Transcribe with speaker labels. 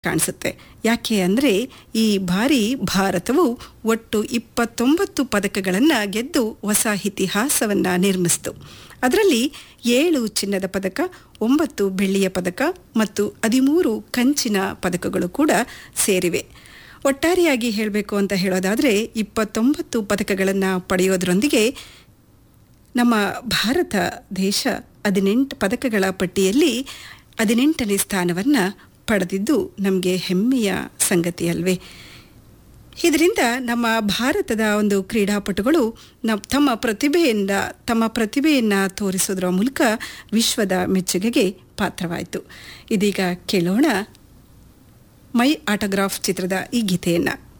Speaker 1: ಕಾಣಿಸುತ್ತೆ ಯಾಕೆ ಅಂದರೆ ಈ ಬಾರಿ ಭಾರತವು ಒಟ್ಟು ಇಪ್ಪತ್ತೊಂಬತ್ತು ಪದಕಗಳನ್ನು ಗೆದ್ದು ಹೊಸ ಇತಿಹಾಸವನ್ನು ನಿರ್ಮಿಸಿತು ಅದರಲ್ಲಿ ಏಳು ಚಿನ್ನದ ಪದಕ ಒಂಬತ್ತು ಬೆಳ್ಳಿಯ ಪದಕ ಮತ್ತು ಹದಿಮೂರು ಕಂಚಿನ ಪದಕಗಳು ಕೂಡ ಸೇರಿವೆ ಒಟ್ಟಾರೆಯಾಗಿ ಹೇಳಬೇಕು ಅಂತ ಹೇಳೋದಾದರೆ ಇಪ್ಪತ್ತೊಂಬತ್ತು ಪದಕಗಳನ್ನು ಪಡೆಯೋದರೊಂದಿಗೆ ನಮ್ಮ ಭಾರತ ದೇಶ ಹದಿನೆಂಟು ಪದಕಗಳ ಪಟ್ಟಿಯಲ್ಲಿ ಹದಿನೆಂಟನೇ ಸ್ಥಾನವನ್ನು ಪಡೆದಿದ್ದು ನಮಗೆ ಹೆಮ್ಮೆಯ ಸಂಗತಿ ಅಲ್ವೇ ಇದರಿಂದ ನಮ್ಮ ಭಾರತದ ಒಂದು ಕ್ರೀಡಾಪಟುಗಳು ನ ತಮ್ಮ ಪ್ರತಿಭೆಯಿಂದ ತಮ್ಮ ಪ್ರತಿಭೆಯನ್ನು ತೋರಿಸೋದ್ರ ಮೂಲಕ ವಿಶ್ವದ ಮೆಚ್ಚುಗೆಗೆ ಪಾತ್ರವಾಯಿತು ಇದೀಗ ಕೇಳೋಣ ಮೈ ಆಟೋಗ್ರಾಫ್ ಚಿತ್ರದ ಈ ಗೀತೆಯನ್ನು